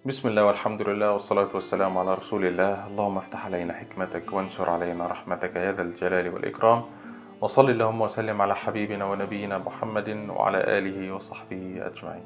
بسم الله والحمد لله والصلاة والسلام على رسول الله اللهم افتح علينا حكمتك وانشر علينا رحمتك يا ذا الجلال والإكرام وصل اللهم وسلم على حبيبنا ونبينا محمد وعلى آله وصحبه أجمعين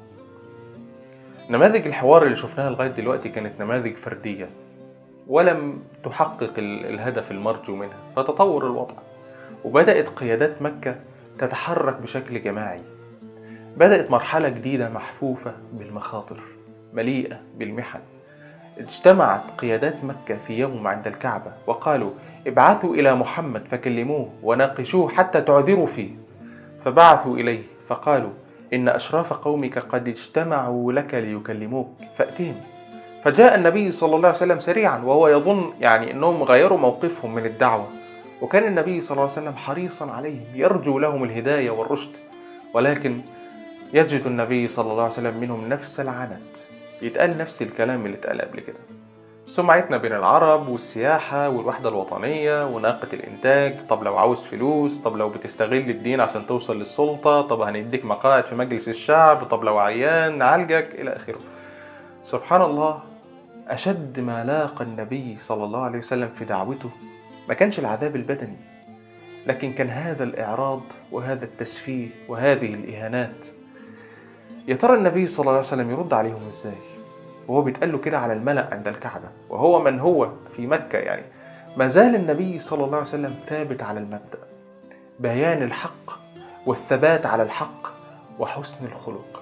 نماذج الحوار اللي شفناها لغاية دلوقتي كانت نماذج فردية ولم تحقق ال- الهدف المرجو منها فتطور الوضع وبدأت قيادات مكة تتحرك بشكل جماعي بدأت مرحلة جديدة محفوفة بالمخاطر مليئة بالمحن اجتمعت قيادات مكة في يوم عند الكعبة وقالوا ابعثوا إلى محمد فكلموه وناقشوه حتى تعذروا فيه فبعثوا إليه فقالوا إن أشراف قومك قد اجتمعوا لك ليكلموك فأتهم فجاء النبي صلى الله عليه وسلم سريعا وهو يظن يعني أنهم غيروا موقفهم من الدعوة وكان النبي صلى الله عليه وسلم حريصا عليهم يرجو لهم الهداية والرشد ولكن يجد النبي صلى الله عليه وسلم منهم نفس العنت يتقال نفس الكلام اللي اتقال قبل كده سمعتنا بين العرب والسياحة والوحدة الوطنية وناقة الإنتاج طب لو عاوز فلوس طب لو بتستغل الدين عشان توصل للسلطة طب هنديك مقاعد في مجلس الشعب طب لو عيان نعالجك إلى آخره سبحان الله أشد ما لاقى النبي صلى الله عليه وسلم في دعوته ما كانش العذاب البدني لكن كان هذا الإعراض وهذا التسفيه وهذه الإهانات يا ترى النبي صلى الله عليه وسلم يرد عليهم ازاي وهو بيتقال له كده على الملأ عند الكعبة وهو من هو في مكة يعني ما زال النبي صلى الله عليه وسلم ثابت على المبدأ بيان الحق والثبات على الحق وحسن الخلق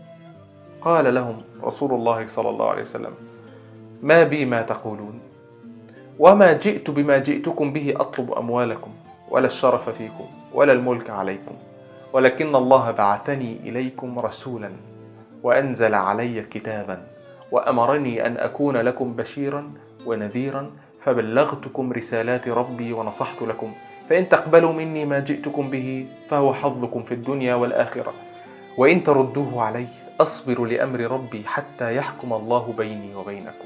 قال لهم رسول الله صلى الله عليه وسلم ما بي ما تقولون وما جئت بما جئتكم به أطلب أموالكم ولا الشرف فيكم ولا الملك عليكم ولكن الله بعثني اليكم رسولا وانزل علي كتابا وامرني ان اكون لكم بشيرا ونذيرا فبلغتكم رسالات ربي ونصحت لكم فان تقبلوا مني ما جئتكم به فهو حظكم في الدنيا والاخره وان تردوه علي اصبر لامر ربي حتى يحكم الله بيني وبينكم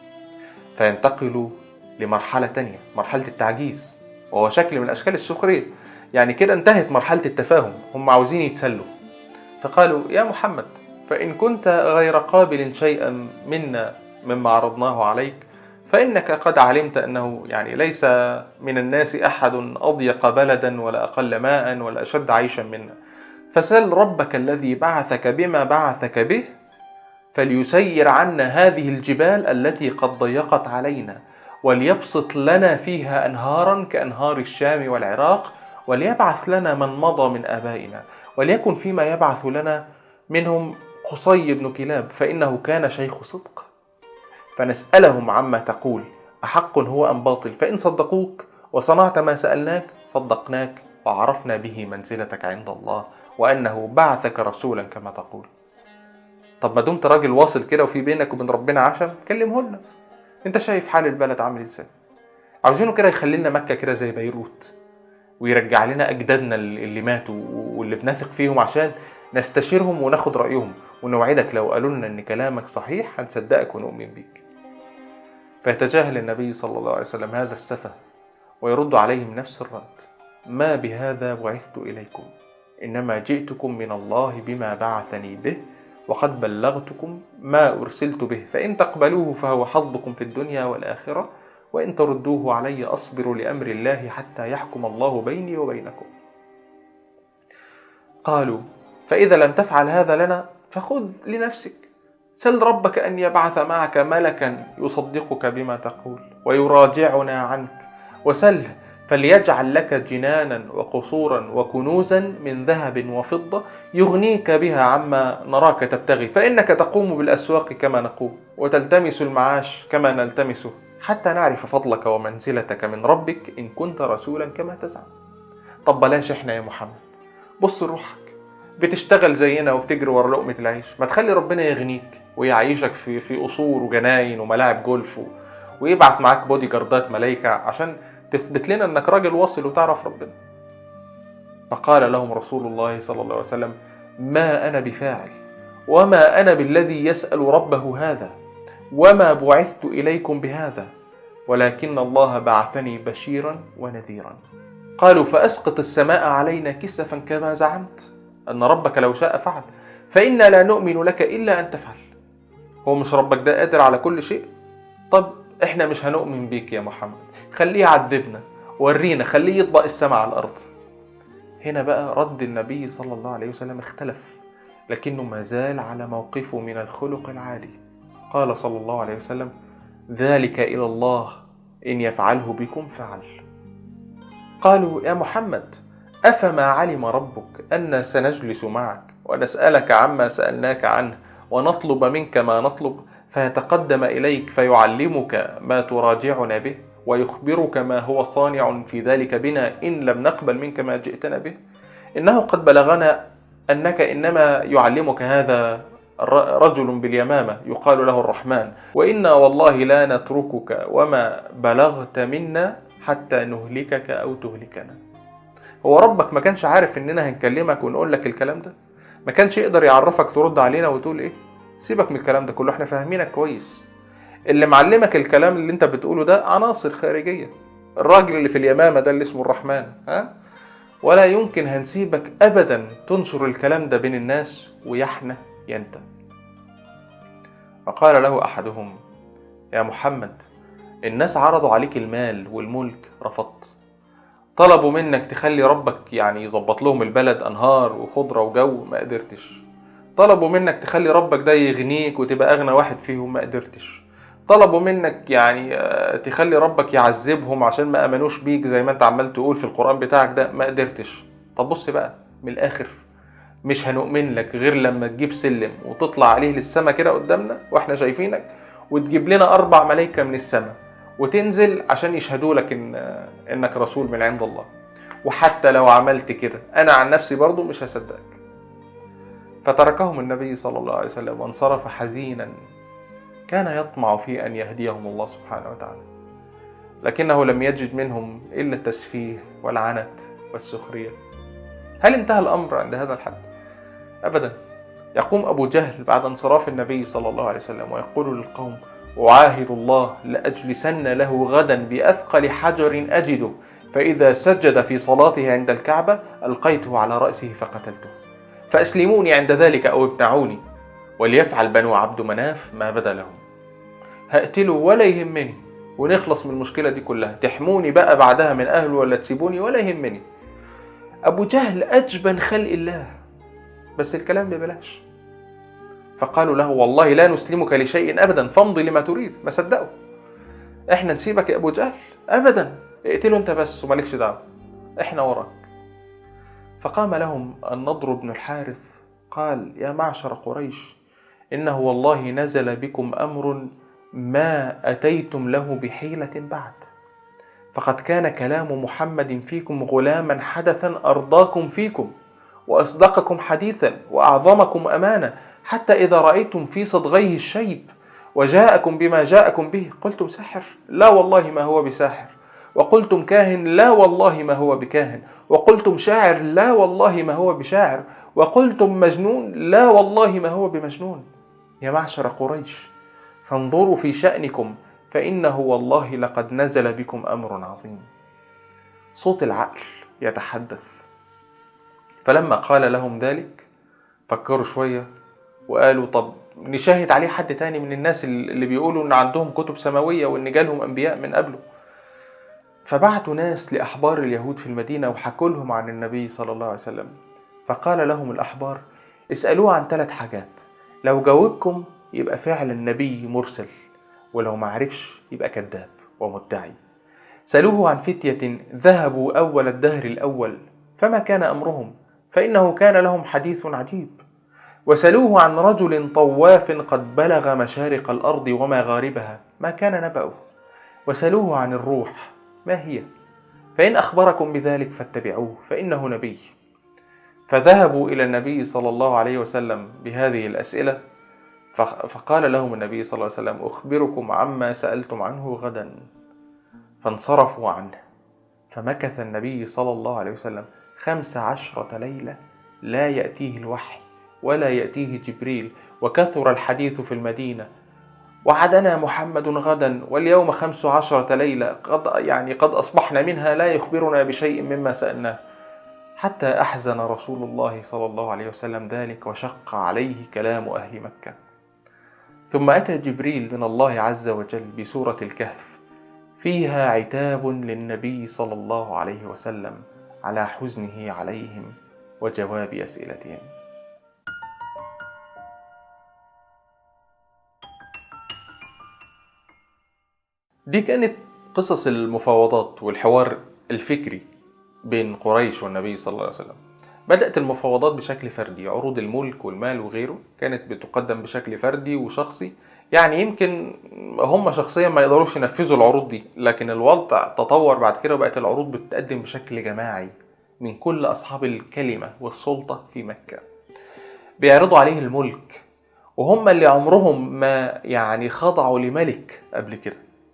فينتقلوا لمرحله تانيه مرحله التعجيز وهو شكل من اشكال السخريه يعني كده انتهت مرحلة التفاهم هم عاوزين يتسلوا فقالوا يا محمد فإن كنت غير قابل شيئا منا مما عرضناه عليك فإنك قد علمت أنه يعني ليس من الناس أحد أضيق بلدا ولا أقل ماء ولا أشد عيشا منا فسل ربك الذي بعثك بما بعثك به فليسير عنا هذه الجبال التي قد ضيقت علينا وليبسط لنا فيها أنهارا كأنهار الشام والعراق وليبعث لنا من مضى من آبائنا وليكن فيما يبعث لنا منهم قصي بن كلاب فإنه كان شيخ صدق فنسألهم عما تقول أحق هو أم باطل فإن صدقوك وصنعت ما سألناك صدقناك وعرفنا به منزلتك عند الله وأنه بعثك رسولا كما تقول طب ما دمت راجل واصل كده وفي بينك وبين ربنا عشم كلمهن انت شايف حال البلد عامل ازاي عاوزينه كده يخلي لنا مكه كده زي بيروت ويرجع لنا اجدادنا اللي ماتوا واللي بنثق فيهم عشان نستشيرهم وناخد رايهم ونوعدك لو قالوا لنا ان كلامك صحيح هنصدقك ونؤمن بيك فيتجاهل النبي صلى الله عليه وسلم هذا السفه ويرد عليهم نفس الرد ما بهذا بعثت اليكم انما جئتكم من الله بما بعثني به وقد بلغتكم ما ارسلت به فان تقبلوه فهو حظكم في الدنيا والاخره وإن تردوه علي أصبر لأمر الله حتى يحكم الله بيني وبينكم. قالوا: فإذا لم تفعل هذا لنا فخذ لنفسك. سل ربك أن يبعث معك ملكا يصدقك بما تقول ويراجعنا عنك وسله فليجعل لك جنانا وقصورا وكنوزا من ذهب وفضة يغنيك بها عما نراك تبتغي فإنك تقوم بالأسواق كما نقوم وتلتمس المعاش كما نلتمسه حتى نعرف فضلك ومنزلتك من ربك إن كنت رسولا كما تزعم طب بلاش احنا يا محمد بص لروحك بتشتغل زينا وبتجري ورا لقمة العيش ما تخلي ربنا يغنيك ويعيشك في في قصور وجناين وملاعب جولف و... ويبعث معاك بودي جاردات ملايكة عشان تثبت لنا انك راجل واصل وتعرف ربنا فقال لهم رسول الله صلى الله عليه وسلم ما انا بفاعل وما انا بالذي يسأل ربه هذا وما بعثت اليكم بهذا ولكن الله بعثني بشيرا ونذيرا قالوا فاسقط السماء علينا كسفا كما زعمت ان ربك لو شاء فعل فانا لا نؤمن لك الا ان تفعل هو مش ربك ده قادر على كل شيء طب احنا مش هنؤمن بيك يا محمد خليه يعذبنا ورينا خليه يطبق السماء على الارض هنا بقى رد النبي صلى الله عليه وسلم اختلف لكنه ما زال على موقفه من الخلق العالي قال صلى الله عليه وسلم ذلك الى الله ان يفعله بكم فعل قالوا يا محمد افما علم ربك انا سنجلس معك ونسالك عما سالناك عنه ونطلب منك ما نطلب فيتقدم اليك فيعلمك ما تراجعنا به ويخبرك ما هو صانع في ذلك بنا ان لم نقبل منك ما جئتنا به انه قد بلغنا انك انما يعلمك هذا رجل باليمامه يقال له الرحمن وانا والله لا نتركك وما بلغت منا حتى نهلكك او تهلكنا هو ربك ما كانش عارف اننا هنكلمك ونقول لك الكلام ده ما كانش يقدر يعرفك ترد علينا وتقول ايه سيبك من الكلام ده كله احنا فاهمينك كويس اللي معلمك الكلام اللي انت بتقوله ده عناصر خارجيه الراجل اللي في اليمامه ده اللي اسمه الرحمن ها ولا يمكن هنسيبك ابدا تنشر الكلام ده بين الناس ويحنى ينتهي فقال له احدهم يا محمد الناس عرضوا عليك المال والملك رفضت طلبوا منك تخلي ربك يعني يظبط لهم البلد انهار وخضره وجو ما قدرتش طلبوا منك تخلي ربك ده يغنيك وتبقى اغنى واحد فيهم ما قدرتش طلبوا منك يعني تخلي ربك يعذبهم عشان ما امنوش بيك زي ما انت عمال تقول في القران بتاعك ده ما قدرتش طب بص بقى من الاخر مش هنؤمن لك غير لما تجيب سلم وتطلع عليه للسما كده قدامنا واحنا شايفينك وتجيب لنا اربع ملائكه من السماء وتنزل عشان يشهدوا لك إن انك رسول من عند الله وحتى لو عملت كده انا عن نفسي برضو مش هصدقك فتركهم النبي صلى الله عليه وسلم وانصرف حزينا كان يطمع في ان يهديهم الله سبحانه وتعالى لكنه لم يجد منهم الا التسفيه والعنت والسخريه هل انتهى الامر عند هذا الحد ابدا يقوم ابو جهل بعد انصراف النبي صلى الله عليه وسلم ويقول للقوم أعاهد الله لأجلسن له غدا بأثقل حجر أجده فإذا سجد في صلاته عند الكعبة ألقيته على رأسه فقتلته فأسلموني عند ذلك أو ابتعوني وليفعل بنو عبد مناف ما بدا لهم هقتله ولا يهمني ونخلص من المشكلة دي كلها تحموني بقى بعدها من أهله ولا تسيبوني ولا يهمني أبو جهل أجبن خلق الله بس الكلام ببلاش فقالوا له والله لا نسلمك لشيء ابدا فامضي لما تريد ما صدقوا احنا نسيبك يا ابو جهل ابدا اقتله انت بس ومالكش دعوه احنا وراك فقام لهم النضر بن الحارث قال يا معشر قريش انه والله نزل بكم امر ما اتيتم له بحيله بعد فقد كان كلام محمد فيكم غلاما حدثا ارضاكم فيكم واصدقكم حديثا واعظمكم امانه حتى إذا رأيتم في صدغيه الشيب وجاءكم بما جاءكم به قلتم ساحر لا والله ما هو بساحر وقلتم كاهن لا والله ما هو بكاهن وقلتم شاعر لا والله ما هو بشاعر وقلتم مجنون لا والله ما هو بمجنون يا معشر قريش فانظروا في شأنكم فإنه والله لقد نزل بكم أمر عظيم صوت العقل يتحدث فلما قال لهم ذلك فكروا شوية وقالوا طب نشاهد عليه حد تاني من الناس اللي بيقولوا ان عندهم كتب سماويه وان جالهم انبياء من قبله فبعتوا ناس لاحبار اليهود في المدينه وحكوا لهم عن النبي صلى الله عليه وسلم فقال لهم الاحبار اسالوه عن ثلاث حاجات لو جاوبكم يبقى فعلا نبي مرسل ولو ما عرفش يبقى كذاب ومدعي سألوه عن فتية ذهبوا أول الدهر الأول فما كان أمرهم فإنه كان لهم حديث عجيب وسلوه عن رجل طواف قد بلغ مشارق الارض ومغاربها ما كان نبأه وسلوه عن الروح ما هي فإن أخبركم بذلك فاتبعوه فإنه نبي فذهبوا إلى النبي صلى الله عليه وسلم بهذه الأسئلة فقال لهم النبي صلى الله عليه وسلم أخبركم عما سألتم عنه غدا فانصرفوا عنه فمكث النبي صلى الله عليه وسلم خمس عشرة ليلة لا يأتيه الوحي ولا يأتيه جبريل وكثر الحديث في المدينة وعدنا محمد غدا واليوم خمس عشرة ليلة قد يعني قد أصبحنا منها لا يخبرنا بشيء مما سألناه حتى أحزن رسول الله صلى الله عليه وسلم ذلك وشق عليه كلام أهل مكة ثم أتى جبريل من الله عز وجل بسورة الكهف فيها عتاب للنبي صلى الله عليه وسلم على حزنه عليهم وجواب أسئلتهم دي كانت قصص المفاوضات والحوار الفكري بين قريش والنبي صلى الله عليه وسلم بدأت المفاوضات بشكل فردي عروض الملك والمال وغيره كانت بتقدم بشكل فردي وشخصي يعني يمكن هم شخصيا ما يقدروش ينفذوا العروض دي لكن الوضع تطور بعد كده وبقت العروض بتتقدم بشكل جماعي من كل أصحاب الكلمة والسلطة في مكة بيعرضوا عليه الملك وهم اللي عمرهم ما يعني خضعوا لملك قبل كده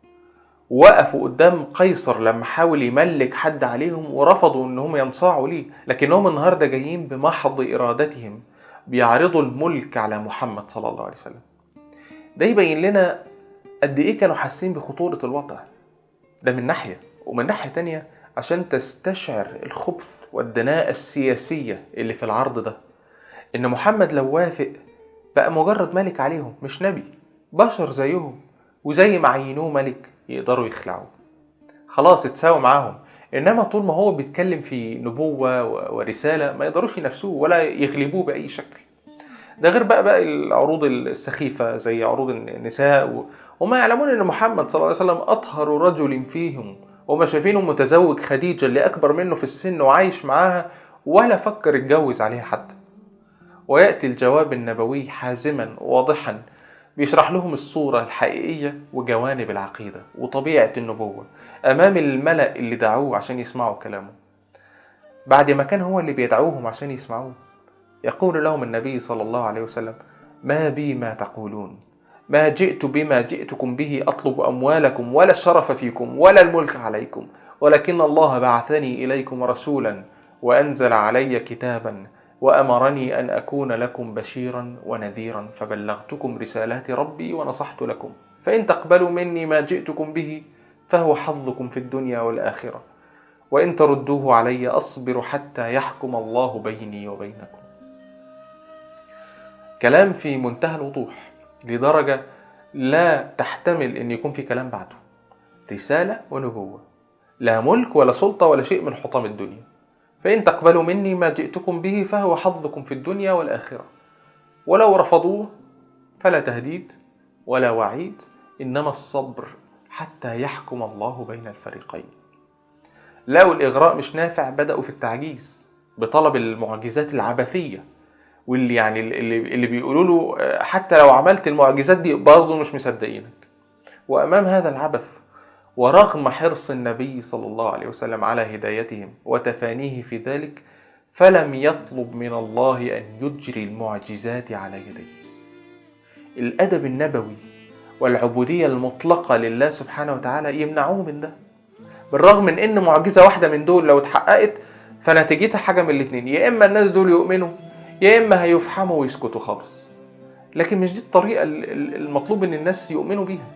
وقفوا قدام قيصر لما حاول يملك حد عليهم ورفضوا انهم ينصاعوا ليه لكنهم النهارده جايين بمحض ارادتهم بيعرضوا الملك على محمد صلى الله عليه وسلم ده يبين لنا قد ايه كانوا حاسين بخطورة الوضع ده من ناحية ومن ناحية تانية عشان تستشعر الخبث والدناءة السياسية اللي في العرض ده ان محمد لو وافق بقى مجرد ملك عليهم مش نبي بشر زيهم وزي ما عينوه ملك يقدروا يخلعوه خلاص اتساووا معاهم انما طول ما هو بيتكلم في نبوة ورسالة ما يقدروش ينافسوه ولا يغلبوه بأي شكل ده غير بقى بقى العروض السخيفة زي عروض النساء وما يعلمون ان محمد صلى الله عليه وسلم اطهر رجل فيهم وما شايفينه متزوج خديجة اللي اكبر منه في السن وعايش معاها ولا فكر يتجوز عليها حتى ويأتي الجواب النبوي حازما واضحا بيشرح لهم الصورة الحقيقية وجوانب العقيدة وطبيعة النبوة أمام الملأ اللي دعوه عشان يسمعوا كلامه بعد ما كان هو اللي بيدعوهم عشان يسمعوه يقول لهم النبي صلى الله عليه وسلم ما بي ما تقولون ما جئت بما جئتكم به أطلب أموالكم ولا الشرف فيكم ولا الملك عليكم ولكن الله بعثني إليكم رسولا وأنزل علي كتابا وأمرني أن أكون لكم بشيرا ونذيرا فبلغتكم رسالات ربي ونصحت لكم فإن تقبلوا مني ما جئتكم به فهو حظكم في الدنيا والآخرة وإن تردوه علي أصبر حتى يحكم الله بيني وبينكم كلام في منتهى الوضوح لدرجة لا تحتمل أن يكون في كلام بعده رسالة ونبوة لا ملك ولا سلطة ولا شيء من حطام الدنيا فإن تقبلوا مني ما جئتكم به فهو حظكم في الدنيا والآخرة ولو رفضوه فلا تهديد ولا وعيد إنما الصبر حتى يحكم الله بين الفريقين لقوا الإغراء مش نافع بدأوا في التعجيز بطلب المعجزات العبثية واللي يعني اللي, اللي بيقولوا له حتى لو عملت المعجزات دي برضه مش مصدقينك وأمام هذا العبث ورغم حرص النبي صلى الله عليه وسلم على هدايتهم وتفانيه في ذلك فلم يطلب من الله أن يجري المعجزات على يديه الأدب النبوي والعبودية المطلقة لله سبحانه وتعالى يمنعوه من ده بالرغم من ان معجزة واحدة من دول لو اتحققت فنتيجتها حاجة من الاتنين يا اما الناس دول يؤمنوا يا اما هيفحموا ويسكتوا خالص لكن مش دي الطريقة المطلوب ان الناس يؤمنوا بيها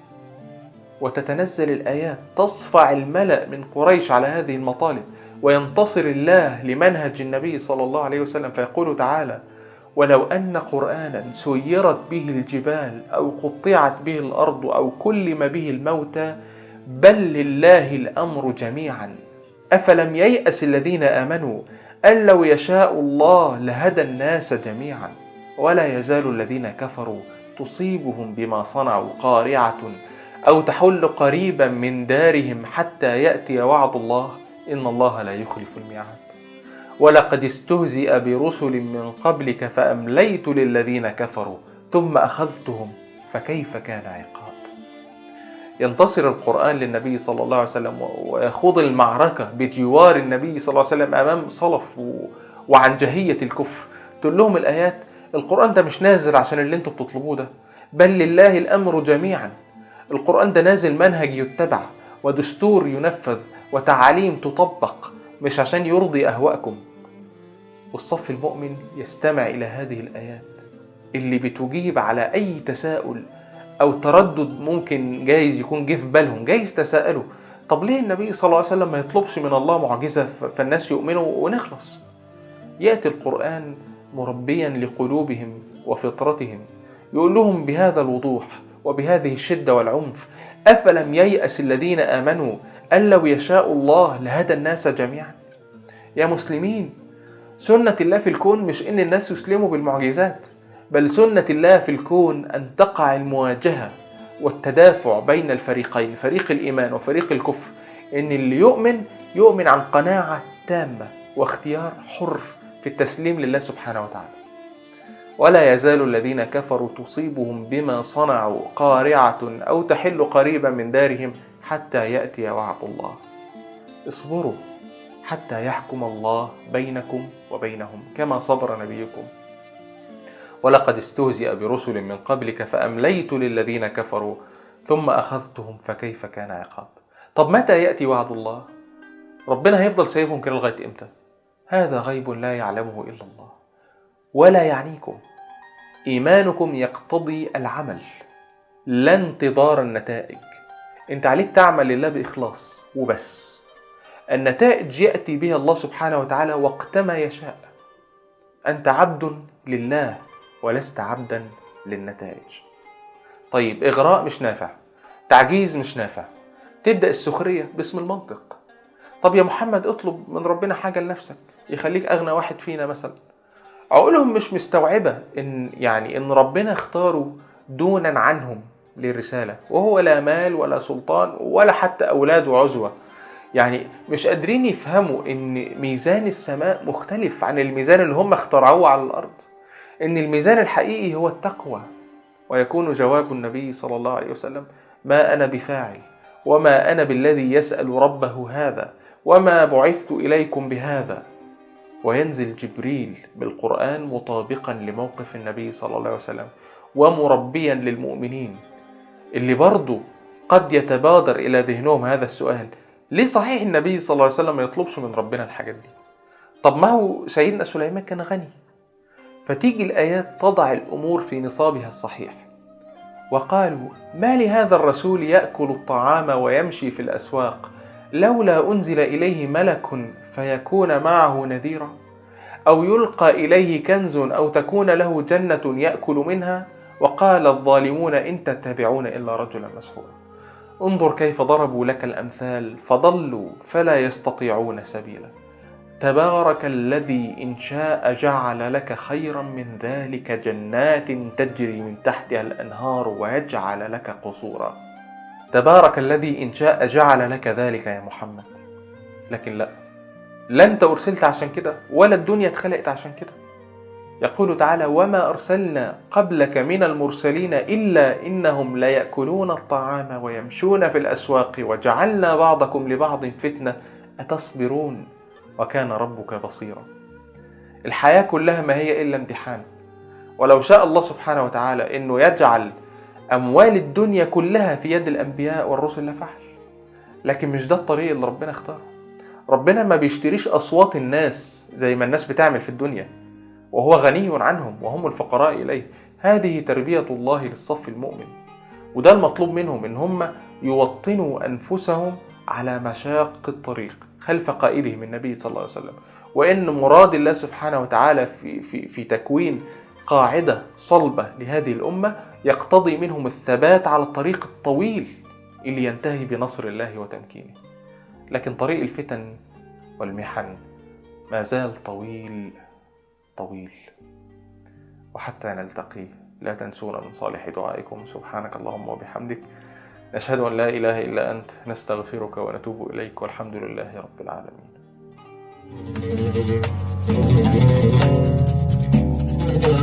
وتتنزل الآيات تصفع الملأ من قريش على هذه المطالب وينتصر الله لمنهج النبي صلى الله عليه وسلم فيقول تعالى ولو أن قرآنا سيرت به الجبال أو قطعت به الأرض أو كلم به الموتى بل لله الأمر جميعا أفلم ييأس الذين آمنوا أن لو يشاء الله لهدى الناس جميعا ولا يزال الذين كفروا تصيبهم بما صنعوا قارعة أو تحل قريبا من دارهم حتى يأتي وعد الله إن الله لا يخلف الميعاد ولقد استهزئ برسل من قبلك فأمليت للذين كفروا ثم أخذتهم فكيف كان عقاب ينتصر القرآن للنبي صلى الله عليه وسلم ويخوض المعركة بجوار النبي صلى الله عليه وسلم أمام صلف وعن جهية الكفر تقول لهم الآيات القرآن ده مش نازل عشان اللي انتوا بتطلبوه ده بل لله الأمر جميعا القرآن ده نازل منهج يتبع ودستور ينفذ وتعاليم تطبق مش عشان يرضي أهواءكم والصف المؤمن يستمع إلى هذه الآيات اللي بتجيب على أي تساؤل أو تردد ممكن جايز يكون جه في بالهم جايز تساءلوا طب ليه النبي صلى الله عليه وسلم ما يطلبش من الله معجزة فالناس يؤمنوا ونخلص يأتي القرآن مربيا لقلوبهم وفطرتهم يقول لهم بهذا الوضوح وبهذه الشدة والعنف أفلم ييأس الذين آمنوا أن لو يشاء الله لهدى الناس جميعا يا مسلمين سنة الله في الكون مش إن الناس يسلموا بالمعجزات بل سنة الله في الكون أن تقع المواجهة والتدافع بين الفريقين فريق الإيمان وفريق الكفر إن اللي يؤمن يؤمن عن قناعة تامة واختيار حر في التسليم لله سبحانه وتعالى ولا يزال الذين كفروا تصيبهم بما صنعوا قارعة أو تحل قريبا من دارهم حتى يأتي وعد الله اصبروا حتى يحكم الله بينكم وبينهم كما صبر نبيكم ولقد استهزئ برسل من قبلك فأمليت للذين كفروا ثم أخذتهم فكيف كان عقاب طب متى يأتي وعد الله ربنا هيفضل سايبهم كده لغاية إمتى هذا غيب لا يعلمه إلا الله ولا يعنيكم إيمانكم يقتضي العمل لا انتظار النتائج انت عليك تعمل لله بإخلاص وبس النتائج يأتي بها الله سبحانه وتعالى وقتما يشاء أنت عبد لله ولست عبدا للنتائج طيب إغراء مش نافع تعجيز مش نافع تبدأ السخرية باسم المنطق طب يا محمد اطلب من ربنا حاجة لنفسك يخليك أغنى واحد فينا مثلا عقولهم مش مستوعبة إن يعني إن ربنا اختاره دونا عنهم للرسالة وهو لا مال ولا سلطان ولا حتى أولاد وعزوة يعني مش قادرين يفهموا إن ميزان السماء مختلف عن الميزان اللي هم اخترعوه على الأرض إن الميزان الحقيقي هو التقوى ويكون جواب النبي صلى الله عليه وسلم ما أنا بفاعل وما أنا بالذي يسأل ربه هذا وما بعثت إليكم بهذا وينزل جبريل بالقرآن مطابقا لموقف النبي صلى الله عليه وسلم ومربيا للمؤمنين اللي برضه قد يتبادر إلى ذهنهم هذا السؤال ليه صحيح النبي صلى الله عليه وسلم ما يطلبش من ربنا الحاجات دي طب ما هو سيدنا سليمان كان غني فتيجي الآيات تضع الأمور في نصابها الصحيح وقالوا ما لهذا الرسول يأكل الطعام ويمشي في الأسواق لولا أنزل إليه ملك فيكون معه نذيرا أو يلقى إليه كنز أو تكون له جنة يأكل منها وقال الظالمون إن تتبعون إلا رجلا مسحورا انظر كيف ضربوا لك الأمثال فضلوا فلا يستطيعون سبيلا تبارك الذي إن شاء جعل لك خيرا من ذلك جنات تجري من تحتها الأنهار ويجعل لك قصورا تبارك الذي إن شاء جعل لك ذلك يا محمد لكن لا لا أنت أرسلت عشان كده ولا الدنيا اتخلقت عشان كده يقول تعالى وما أرسلنا قبلك من المرسلين إلا إنهم ليأكلون الطعام ويمشون في الأسواق وجعلنا بعضكم لبعض فتنة أتصبرون وكان ربك بصيرا الحياة كلها ما هي إلا امتحان ولو شاء الله سبحانه وتعالى أنه يجعل أموال الدنيا كلها في يد الأنبياء والرسل لفعل لكن مش ده الطريق اللي ربنا اختاره ربنا ما بيشتريش أصوات الناس زي ما الناس بتعمل في الدنيا وهو غني عنهم وهم الفقراء إليه هذه تربية الله للصف المؤمن وده المطلوب منهم إن هم يوطنوا أنفسهم على مشاق الطريق خلف قائدهم النبي صلى الله عليه وسلم وإن مراد الله سبحانه وتعالى في, في, في تكوين قاعدة صلبة لهذه الأمة يقتضي منهم الثبات على الطريق الطويل اللي ينتهي بنصر الله وتمكينه لكن طريق الفتن والمحن ما زال طويل طويل وحتى نلتقي لا تنسونا من صالح دعائكم سبحانك اللهم وبحمدك نشهد أن لا إله إلا أنت نستغفرك ونتوب إليك والحمد لله رب العالمين